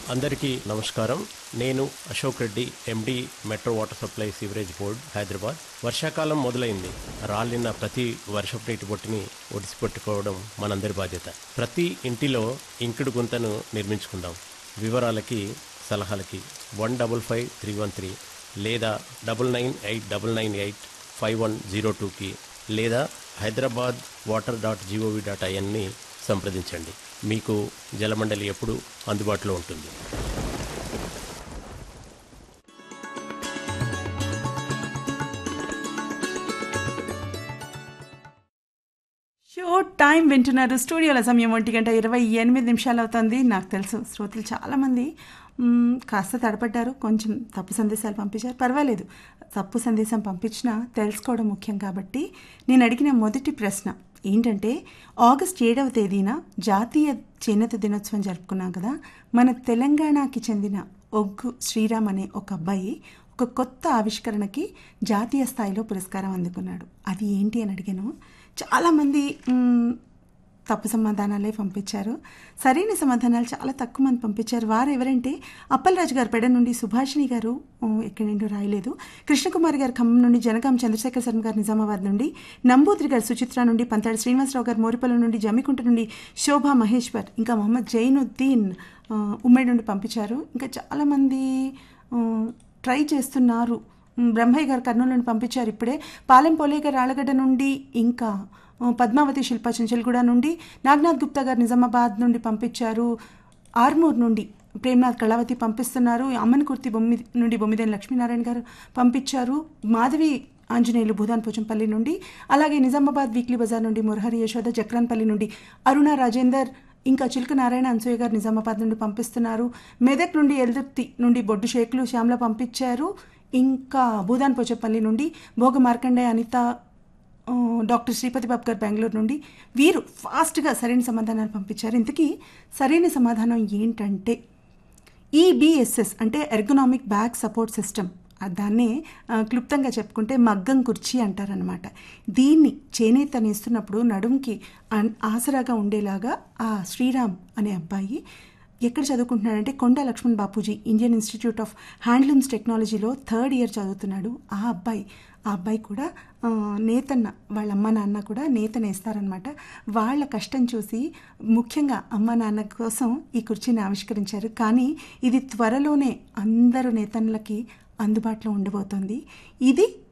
అందరికీ నమస్కారం నేను Ashok Reddy M D metro water supply sewerage board Hyderabad వర్షాకాలం మొదలైంది రాలిన ప్రతి వర్షపు నీటి బొట్టుని ఒడిసిపెట్టుకోవడం మనందరి బాధ్యత ప్రతి ఇంటిలో ఇంకుడు గుంతను నిర్మించుకుందాం వివరాలకి సలహాలకి one double five three one three లేదా double nine eight double nine eight five one zero టూకి లేదా Hyderabad water dot G O V dot ఐఎన్ని సంప్రదించండి మీకు జలమండలి ఎప్పుడు అందుబాటులో ఉంటుంది షో టైం వింటున్నారు స్టూడియోల సమయం ఒంటి గంట ఇరవై ఎనిమిది నిమిషాలు అవుతుంది నాకు తెలుసు శ్రోతలు చాలామంది మ్మ్, కాస్త తడపడ్డారు కొంచెం తప్పు సందేశాలు పంపించారు పర్వాలేదు తప్పు సందేశం పంపించినా తెలుసుకోవడం ముఖ్యం కాబట్టి నేను అడిగిన మొదటి ప్రశ్న ఏంటంటే ఆగస్ట్ ఏడవ తేదీన జాతీయ చేనేత దినోత్సవం జరుపుకున్నాం కదా మన తెలంగాణకి చెందిన ఒగ్గు శ్రీరామ్ అనే ఒక అబ్బాయి ఒక కొత్త ఆవిష్కరణకి జాతీయ స్థాయిలో పురస్కారం అందుకున్నాడు అది ఏంటి అని అడిగాను చాలామంది మ్, తప్పు సమాధానాలే పంపించారు సరైన సమాధానాలు చాలా తక్కువ మంది పంపించారు వారు ఎవరంటే అప్పలరాజు గారు పెడ నుండి సుభాషిణి గారు ఉమ్, ఎక్కడి నుండి రాయలేదు కృష్ణకుమారి గారు ఖమ్మం నుండి జనగాం చంద్రశేఖర్ శర్మ గారు నిజామాబాద్ నుండి నంబూద్రి గారు సుచిత్ర నుండి పంతాడి శ్రీనివాసరావు గారు మోరిపల్లి నుండి జమ్మికుంట నుండి శోభా మహేశ్వర్ ఇంకా మొహమ్మద్ జైనుద్దీన్ ఆ, ఉమ్మడి నుండి పంపించారు ఇంకా చాలామంది ఆ, ట్రై చేస్తున్నారు మ్, బ్రహ్మయ్య గారు కర్నూలు నుండి పంపించారు ఇప్పుడే పాలెం పోలే గారు ఆలగడ్డ నుండి ఇంకా ఆ, పద్మావతి శిల్ప చెంచల్గూడ నుండి నాగనాథ్ గుప్తా గారు నిజామాబాద్ నుండి పంపించారు ఆర్మూర్ నుండి ప్రేమ్నాథ్ కళావతి పంపిస్తున్నారు అమ్మన్కుర్తి బొమ్మి నుండి బొమ్మిదేని లక్ష్మీనారాయణ గారు పంపించారు మాధవి ఆంజనేయులు భూదాన్ పోచంపల్లి నుండి అలాగే నిజామాబాద్ వీక్లీ బజార్ నుండి మురహరి యశోద జక్రాన్పల్లి నుండి అరుణ రాజేందర్ ఇంకా చిలుక నారాయణ అన్సూయ గారు నిజామాబాద్ నుండి పంపిస్తున్నారు మెదక్ నుండి ఎల్దుర్తి నుండి బొడ్డు షేక్లు శ్యామల పంపించారు ఇంకా భూదాన్ పోచంపల్లి నుండి భోగ మార్కండే అనిత ఆ, డాక్టర్ శ్రీపతి బాబు గారు బెంగళూరు నుండి వీరు ఫాస్ట్గా సరైన సమాధానాలు పంపించారు ఇంతకీ సరైన సమాధానం ఏంటంటే ఈబిఎస్ఎస్ అంటే ఎర్గనామిక్ బ్యాక్ సపోర్ట్ సిస్టమ్ దాన్నే ఆ, క్లుప్తంగా చెప్పుకుంటే మగ్గం కుర్చీ అంటారనమాట దీన్ని చేనేత నేస్తున్నప్పుడు నడుంకి అన్- ఆసరాగా ఉండేలాగా ఆ శ్రీరామ్ అనే అబ్బాయి ఎక్కడ చదువుకుంటున్నాడంటే Konda Laxman Bapuji Indian institute of handlooms టెక్నాలజీలో థర్డ్ ఇయర్ చదువుతున్నాడు ఆ అబ్బాయి ఆ అబ్బాయి కూడా ఆ, నేతన్న వాళ్ళ అమ్మ నాన్న కూడా నేత నేస్తారనమాట వాళ్ళ కష్టం చూసి ముఖ్యంగా అమ్మ నాన్న కోసం ఈ కుర్చీని ఆవిష్కరించారు కానీ ఇది త్వరలోనే అందరు నేతన్నలకి అందుబాటులో ఉండబోతోంది ఇది